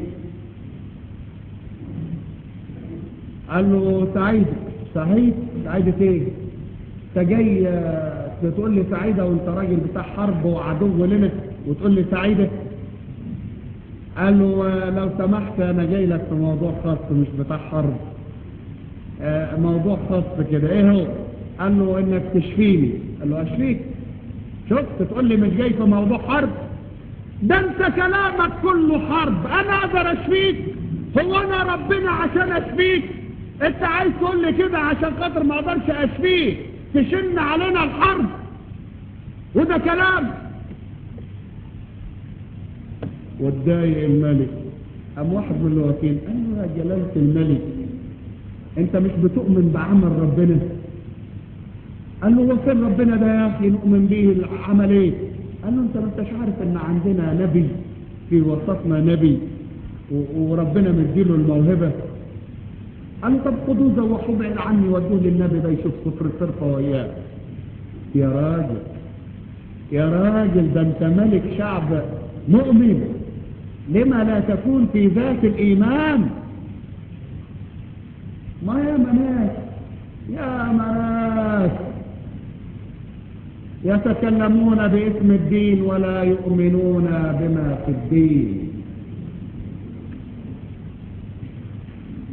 قال له سعيد سعيد سعيدة ايه انت جاي تقول لي سعيدة وانت راجل بتاع حرب وعدو لنا وتقول لي سعيدة قال له لو سمحت انا جاي لك في موضوع خاص مش بتاع حرب آه موضوع خاص كده ايه هو قال له انك تشفيني قال له اشفيك شفت تقول لي مش جاي في موضوع حرب ده انت كلامك كله حرب انا اقدر اشفيك هو انا ربنا عشان اشفيك انت عايز تقول لي كده عشان خاطر ما اقدرش اشفيك تشن علينا الحرب وده كلام واتضايق الملك قام واحد من الوكيل قال له يا جلالة الملك انت مش بتؤمن بعمل ربنا قال له هو فين ربنا ده يا اخي نؤمن به العمل ايه قال له انت ما انتش عارف ان عندنا نبي في وسطنا نبي وربنا مديله الموهبة قال له طب خدوه زوحوه بعيد عني ودوه للنبي ده يشوف صفر صرفة وياه يا راجل يا راجل ده انت ملك شعب مؤمن لما لا تكون في ذات الإيمان ما يا مناس يا مناس يتكلمون باسم الدين ولا يؤمنون بما في الدين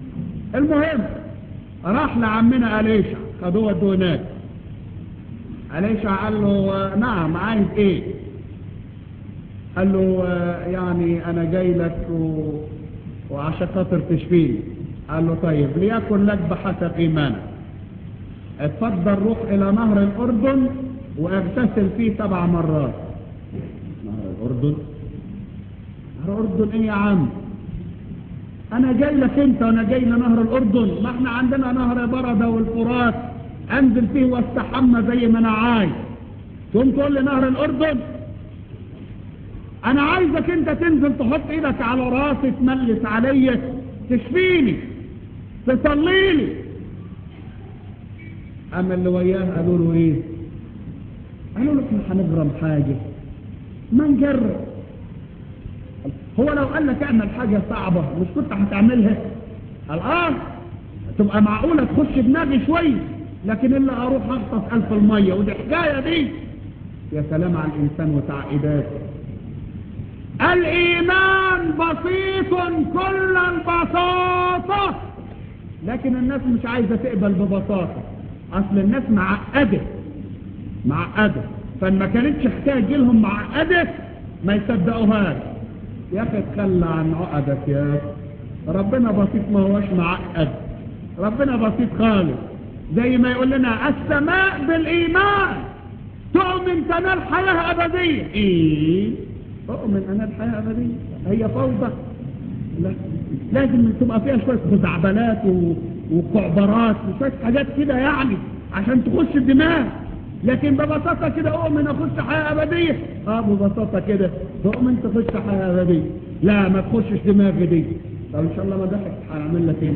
المهم راح لعمنا أليشع خدوه ودوه هناك أليشع قال له نعم عايز ايه قال له يعني انا جاي لك و... وعشان خاطر تشفيني قال له طيب ليكن لك بحسب ايمانك اتفضل روح الى نهر الاردن واغتسل فيه سبع مرات نهر الاردن نهر الاردن ايه يا عم انا جاي لك انت وانا جاي لنهر الاردن ما احنا عندنا نهر بردة والفرات انزل فيه واستحمى زي ما انا عايز تقوم تقول لي نهر الاردن انا عايزك انت تنزل تحط ايدك على راسي تملس عليا تشفيني تصلي لي اما اللي وياه قالوا له ايه قالوا له احنا هنجرم حاجه ما نجرب هو لو قال لك اعمل حاجه صعبه مش كنت هتعملها الان تبقى معقوله تخش دماغي شويه لكن اللي اروح اغطس الف الميه ودي حكايه دي يا سلام على الانسان وتعقيداته الايمان بسيط كل البساطه لكن الناس مش عايزه تقبل ببساطه اصل الناس معقده معقده فما كانتش حكايه تجيلهم معقده ما يصدقوهاش يا اخي اتخلى عن عقدك يا اخي ربنا بسيط ما هوش معقد ربنا بسيط خالص زي ما يقول لنا السماء بالايمان تؤمن تنال حياه ابديه ايه اؤمن انال حياه ابديه هي فوضى لا لازم تبقى فيها شويه خزعبلات و... وقعبرات وشويه حاجات كده يعني عشان تخش الدماغ لكن ببساطة كده أؤمن أخش حياة أبدية آه ببساطة كده تؤمن تخش حياة أبدية لا ما تخشش دماغي دي طب إن شاء الله ما ضحك هنعمل لك إيه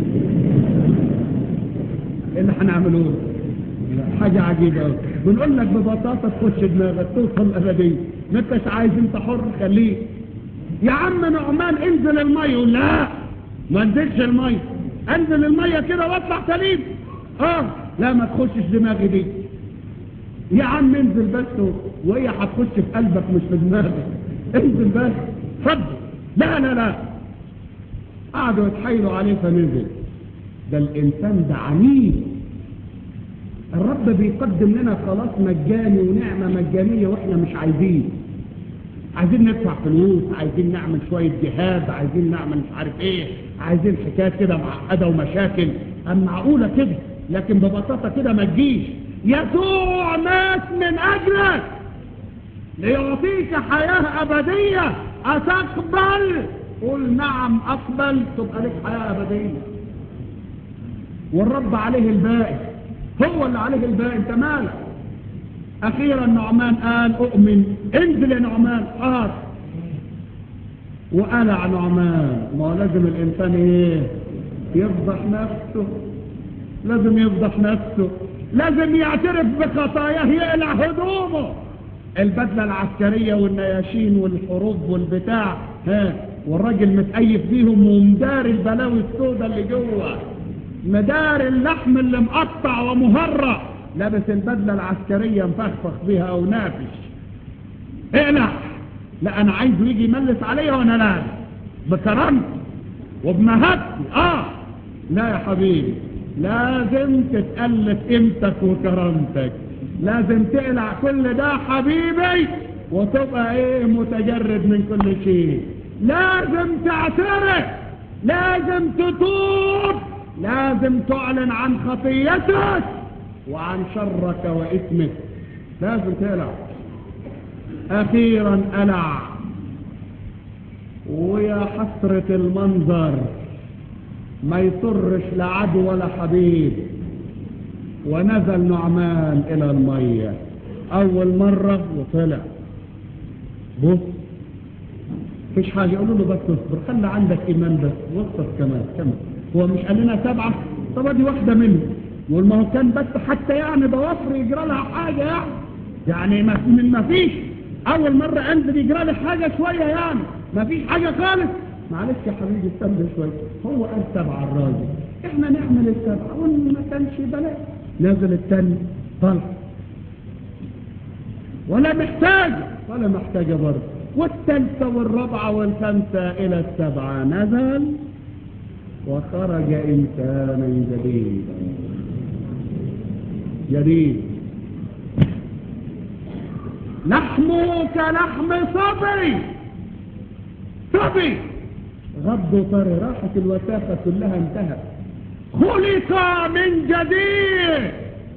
إيه اللي هنعمله حاجة عجيبة أوي بنقول لك ببساطة تخش دماغك توصل أبدية ما أنتش عايز أنت حر خليك يا عم نعمان انزل المية يقول لا ما انزلش المية انزل المية كده واطلع سليم اه لا ما تخشش دماغي دي يا عم انزل بس وهي هتخش في قلبك مش في دماغك انزل بس اتفضل لا لا لا قعدوا يتحايلوا عليه فنزل ده الانسان ده عنيد الرب بيقدم لنا خلاص مجاني ونعمه مجانيه واحنا مش عايزين عايزين ندفع فلوس عايزين نعمل شويه جهاد عايزين نعمل مش عارف ايه عايزين حكايات كده معقده ومشاكل اما معقوله كده لكن ببساطه كده ما تجيش يسوع مات من أجلك ليعطيك حياة أبدية أتقبل قل نعم أقبل تبقى لك حياة أبدية والرب عليه الباقي هو اللي عليه الباقي انت مالك أخيرا نعمان قال أؤمن انزل يا نعمان حاضر وقلع نعمان ما هو لازم الإنسان إيه يفضح نفسه لازم يفضح نفسه لازم يعترف بخطاياه يقلع هدومه البدلة العسكرية والنياشين والحروب والبتاع ها والراجل متأيف بيهم ومدار البلاوي السوداء اللي جوه مدار اللحم اللي مقطع ومهرة لابس البدلة العسكرية مفخفخ بيها او نافش اقلع لا انا عايزه يجي يملس عليا وانا لابس بكرامتي وبمهبتي اه لا يا حبيبي لازم تتألف قيمتك وكرامتك لازم تقلع كل ده حبيبي وتبقى ايه متجرد من كل شيء لازم تعترف لازم تتوب لازم تعلن عن خطيتك وعن شرك وإثمك لازم تقلع أخيرا قلع ويا حسرة المنظر ما يطرش لا عدو ولا حبيب ونزل نعمان الى المية اول مرة وطلع بص فيش حاجة يقولوا له بس اصبر خلي عندك ايمان بس واصبر كمان كمان هو مش قال لنا سبعة طب دي واحدة منهم يقول ما هو كان بس حتى يعني ضوافر يجرى لها حاجة يعني يعني ما من ما فيش اول مرة انزل يجرى لي حاجة شوية يعني ما فيش حاجة خالص معلش يا حبيبي استنى شوية هو قال سبعة الراجل احنا نعمل السبعة وان ما كانش بلاش نزل التاني طلع ولا محتاج ولا محتاجة برضه والثالثة والرابعة والخامسة إلى السبعة نزل وخرج إنسانا جديدا جديد لحمه كلحم صبي صبي غض طري راحت الوساخة كلها انتهت خلق من جديد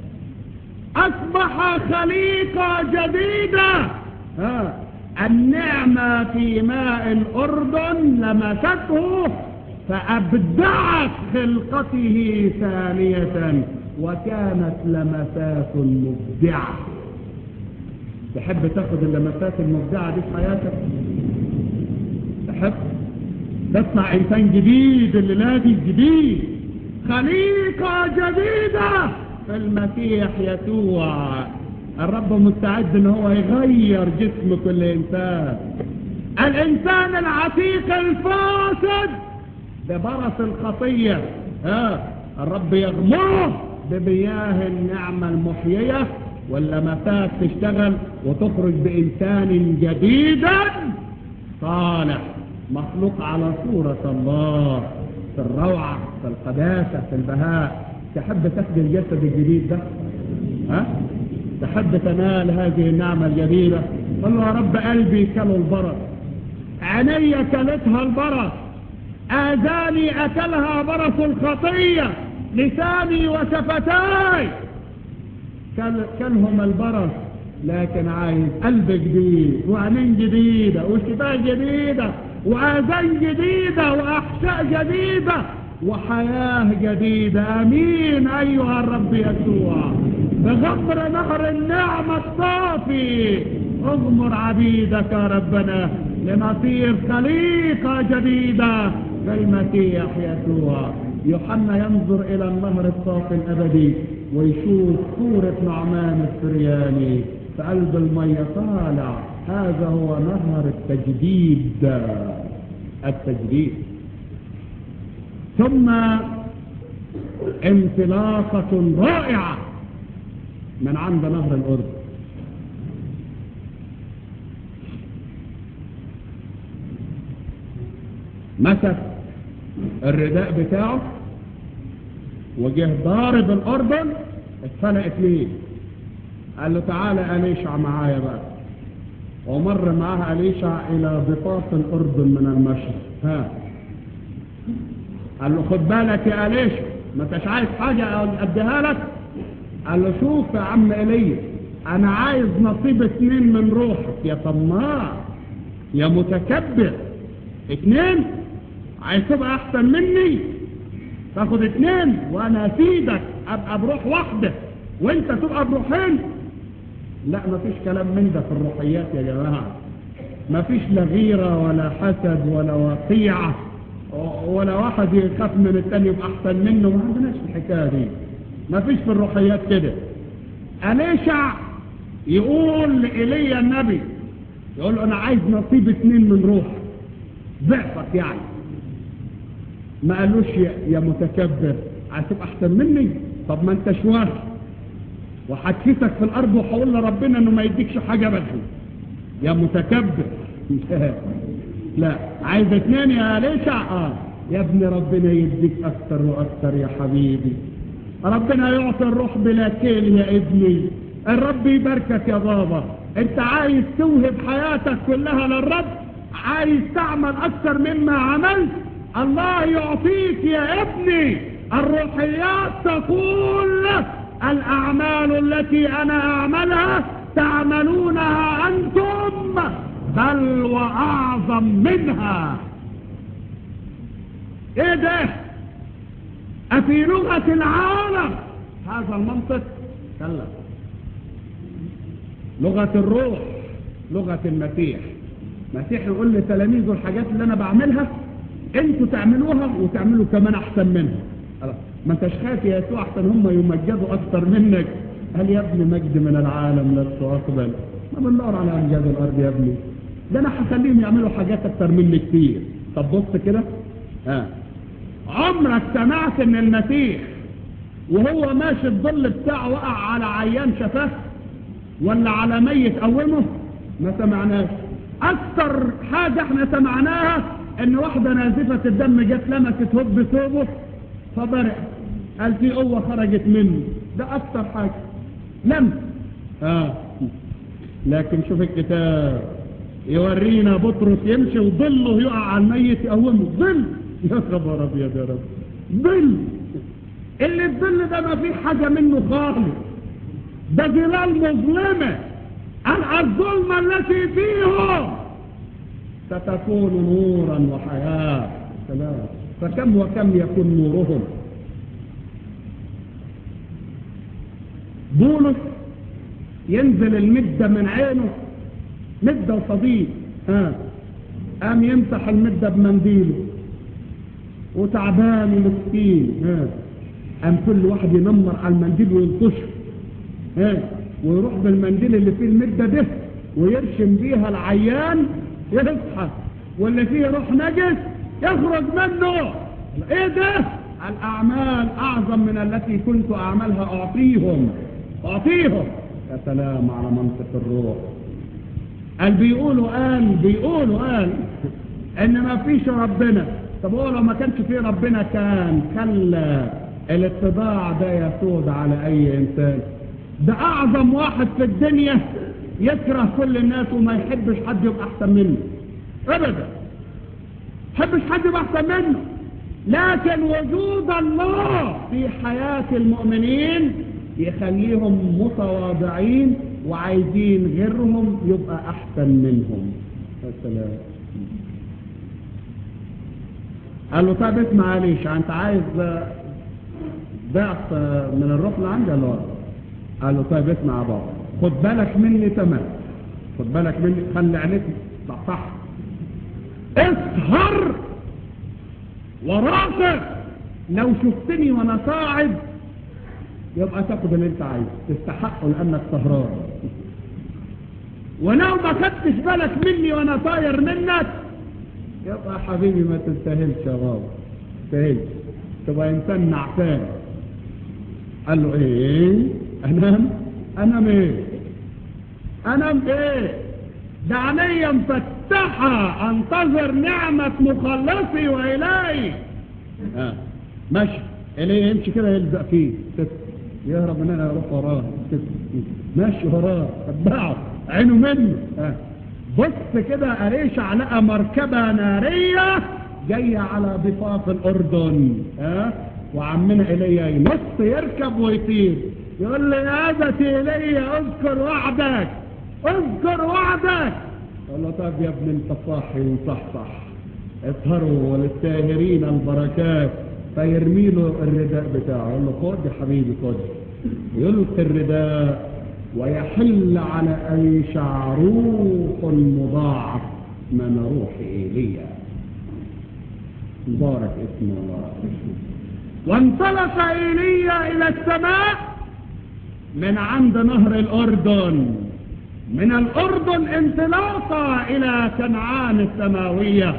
أصبح خليقة جديدة ها النعمة في ماء الأردن لمسته فأبدعت خلقته ثانية وكانت لمسات مبدعة تحب تاخد اللمسات المبدعة دي في حياتك تحب تطلع إنسان جديد الليلة دي جديد خليقة جديدة في المسيح يسوع الرب مستعد ان هو يغير جسم كل انسان الانسان العتيق الفاسد ببرص الخطية ها الرب يغمره بمياه النعمة المحيية واللمسات تشتغل وتخرج بإنسان جديدا صالح مخلوق على صورة الله في الروعة في القداسة في البهاء تحب تاخد الجسد الجديد ده ها تحب تنال هذه النعمة الجديدة قال له يا رب قلبي كلوا البرص عيني كلتها البرص آذاني أكلها برص الخطية لساني وشفتاي كل كلهم البرص لكن عايز قلب جديد وعينين جديدة وشفاه جديدة وآذان جديدة وأحشاء جديدة وحياة جديدة أمين أيها الرب يسوع بغمر نهر النعمة الصافي اغمر عبيدك يا ربنا لنصير خليقة جديدة في المسيح يسوع يوحنا ينظر إلى النهر الصافي الأبدي ويشوف صورة نعمان السرياني في قلب المية طالع هذا هو نهر التجديد التجديد ثم انطلاقة رائعة من عند نهر الأردن مسك الرداء بتاعه وجه ضارب الأردن اتفلقت ليه قال له تعالى أليشع معايا بقى ومر معاها أليشع إلى ضفاف الأردن من المشرق ها قال له خد بالك يا أليشع ما انتش عايز حاجة أديها لك قال له شوف يا عم إلي أنا عايز نصيب اتنين من روحك يا طماع يا متكبر اتنين عايز تبقى أحسن مني تاخد اتنين وأنا أفيدك أبقى بروح واحدة وانت تبقى بروحين لا مفيش كلام من ده في الروحيات يا جماعة مفيش لا غيرة ولا حسد ولا وقيعة ولا واحد يخاف من التاني يبقى احسن منه ما عندناش الحكاية دي مفيش في الروحيات كده أليشع يقول لإيليا النبي يقول له انا عايز نصيب اتنين من روح ضعفك يعني ما قالوش يا, يا متكبر عايز تبقى احسن مني طب ما انت شوار وحكيتك في الارض وحاول لربنا انه ما يديكش حاجة بس يا متكبر لا عايز اتنين يا ليشع اه يا ابن ربنا يديك اكتر واكتر يا حبيبي ربنا يعطي الروح بلا كيل يا ابني الرب يباركك يا بابا انت عايز توهب حياتك كلها للرب عايز تعمل اكتر مما عملت الله يعطيك يا ابني الروحيات تقول الاعمال التي انا اعملها تعملونها انتم بل واعظم منها ايه ده افي لغة العالم هذا المنطق كلا لغة الروح لغة المسيح مسيح يقول لتلاميذه الحاجات اللي انا بعملها انتوا تعملوها وتعملوا كمان احسن منها ما انتش خايف يا يسوع احسن هم يمجدوا اكتر منك قال يا ابني مجد من العالم لست اقبل ما بندور على امجاد الارض يا ابني ده انا هخليهم يعملوا حاجات اكتر مني كتير طب بص كده ها عمرك سمعت ان المسيح وهو ماشي الظل بتاعه وقع على عيان شفاه ولا على ميت قومه ما سمعناش اكتر حاجة احنا سمعناها ان واحدة نازفة الدم جت لمست هب بثوبه فبرع قال في قوة خرجت منه ده اكتر حاجة لم اه لكن شوف الكتاب يورينا بطرس يمشي وظله يقع على الميت يقومه ظل يا خبر ابيض يا رب ظل اللي الظل ده ما فيه حاجة منه خالص ده ظلال مظلمة الظلمة التي فيهم ستكون نورا وحياة سلام فكم وكم يكون نورهم بولس ينزل المدة من عينه مدة وصديق ها قام يمسح المدة بمنديله وتعبان ومسكين ها قام كل واحد ينمر على المنديل وينقشه ها ويروح بالمنديل اللي فيه المدة ده ويرشم بيها العيان يصحى واللي فيه روح نجس يخرج منه ايه ده الاعمال اعظم من التي كنت اعملها اعطيهم اعطيهم يا سلام على منطق الروح قال بيقولوا قال بيقولوا قال ان ما فيش ربنا طب هو لو ما كانش فيه ربنا كان خلى الاتباع ده يسود على اي انسان ده اعظم واحد في الدنيا يكره كل الناس وما يحبش حد يبقى احسن منه ابدا يحبش حد يبقى احسن منه لكن وجود الله في حياة المؤمنين يخليهم متواضعين وعايزين غيرهم يبقى احسن منهم السلام قال له طيب اسمع ليش انت عايز ضعف من الروح اللي عندي ولا قال له طيب اسمع يا بابا خد بالك مني تمام خد بالك مني خلي عينيك صح صح اسهر وراقب لو شفتني وانا صاعد يبقى تاخد اللي انت عايزه تستحقه لانك سهران ولو ما خدتش بالك مني وانا طاير منك يبقى حبيبي ما تستاهلش يا بابا تستاهلش تبقى انسان نعسان قال له ايه انام انام ايه انام ايه ده عينيا مفتحة انتظر نعمة مخلصي والهي آه. ماشي اللي يمشي كده يلزق فيه يهرب من هنا يروح وراه ماشي وراه اتبعه عينه منه آه. بص كده قريش على مركبة نارية جاية على ضفاف الأردن آه. وعمنا إليا ينص يركب ويطير يقول لي يا أبتي إليا اذكر وعدك اذكر وعدك قال له طب يا ابن انت صاحي وصحصح اطهروا وللساهرين البركات فيرمي له الرداء بتاعه يقول له خد يا حبيبي خد يلقي الرداء ويحل على أيشع روح مضاعف من روح إيليا مبارك اسم الله وانطلق إيليا إلى السماء من عند نهر الأردن من الأردن انطلاقا إلى كنعان السماوية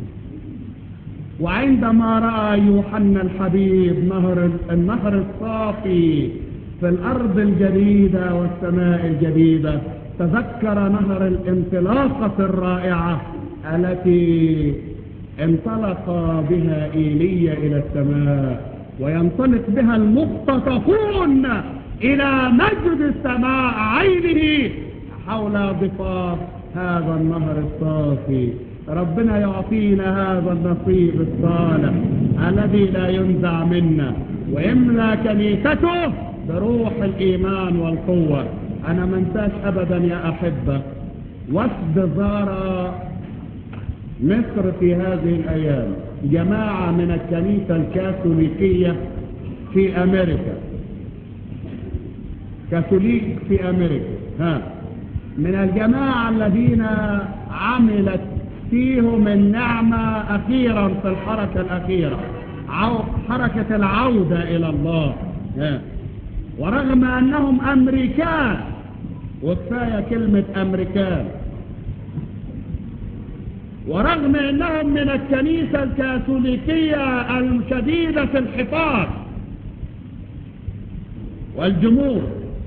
وعندما رأى يوحنا الحبيب نهر النهر الصافي في الأرض الجديدة والسماء الجديدة تذكر نهر الانطلاقة الرائعة التي انطلق بها إيليا إلى السماء وينطلق بها المختطفون إلى مجد السماء عينه حول ضفاف هذا النهر الصافي ربنا يعطينا هذا النصيب الصالح الذي لا ينزع منا ويملى كنيسته بروح الإيمان والقوة أنا منساش أبدا يا أحبة وفد زار مصر في هذه الأيام جماعة من الكنيسة الكاثوليكية في أمريكا كاثوليك في أمريكا ها من الجماعة الذين عملت فيهم النعمة أخيرا في الحركة الأخيرة حركة العودة إلى الله ها. ورغم أنهم أمريكان وكفاية كلمة أمريكان ورغم أنهم من الكنيسة الكاثوليكية الشديدة الحفاظ والجمهور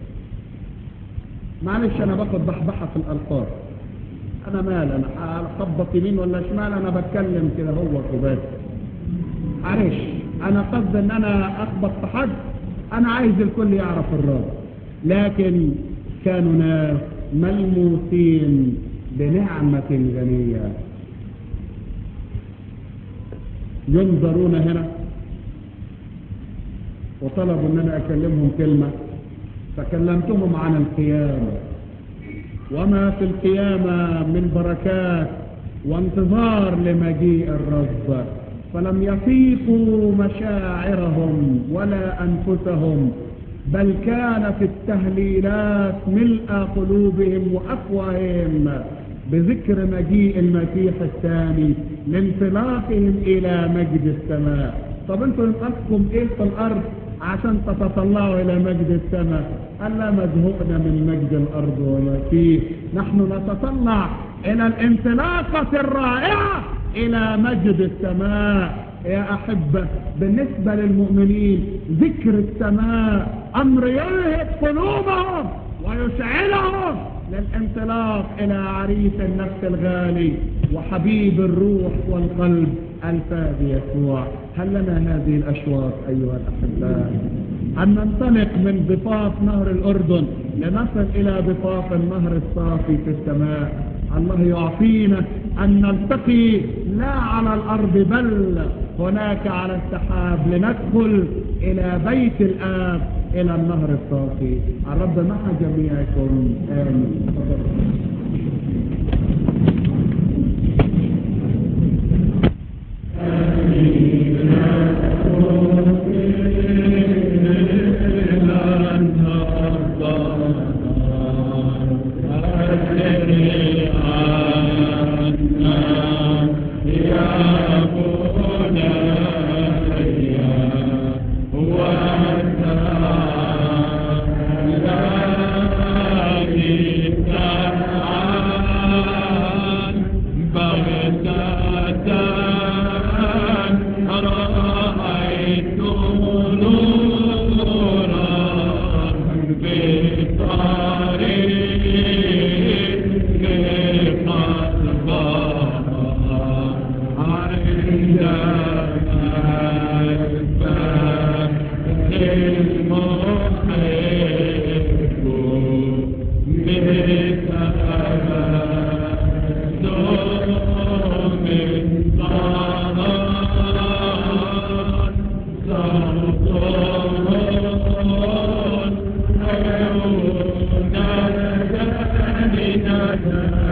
معلش أنا باخد بحبحة في الألفاظ أنا مال أنا أخبط يمين ولا شمال أنا بتكلم كده هو وبس معلش أنا قصد أن أنا أخبط في حد أنا عايز الكل يعرف الراجل لكن كانوا ناس ملموسين بنعمة غنية ينظرون هنا وطلبوا ان انا اكلمهم كلمة فكلمتهم عن القيامة وما في القيامة من بركات وانتظار لمجيء الرب فلم يفيقوا مشاعرهم ولا أنفسهم بل كانت التهليلات ملء قلوبهم وأفواههم بذكر مجيء المسيح الثاني لانطلاقهم إلى مجد السماء طب انتوا ينقصكم ايه في الأرض عشان تتطلعوا إلى مجد السماء ألا مزهقنا من مجد الأرض وما فيه نحن نتطلع إلى الانطلاقة الرائعة إلى مجد السماء يا أحبة بالنسبة للمؤمنين ذكر السماء أمر يلهب قلوبهم ويشعلهم للانطلاق إلى عريس النفس الغالي وحبيب الروح والقلب الفاد يسوع هل لنا هذه الأشواق أيها الأحباء أن ننطلق من ضفاف نهر الأردن لنصل إلى ضفاف النهر الصافي في السماء الله يعطينا أن نلتقي لا على الأرض بل هناك على السحاب لندخل إلى بيت الآب إلى النهر الصافي الرب مع جميعكم آمين Thank you.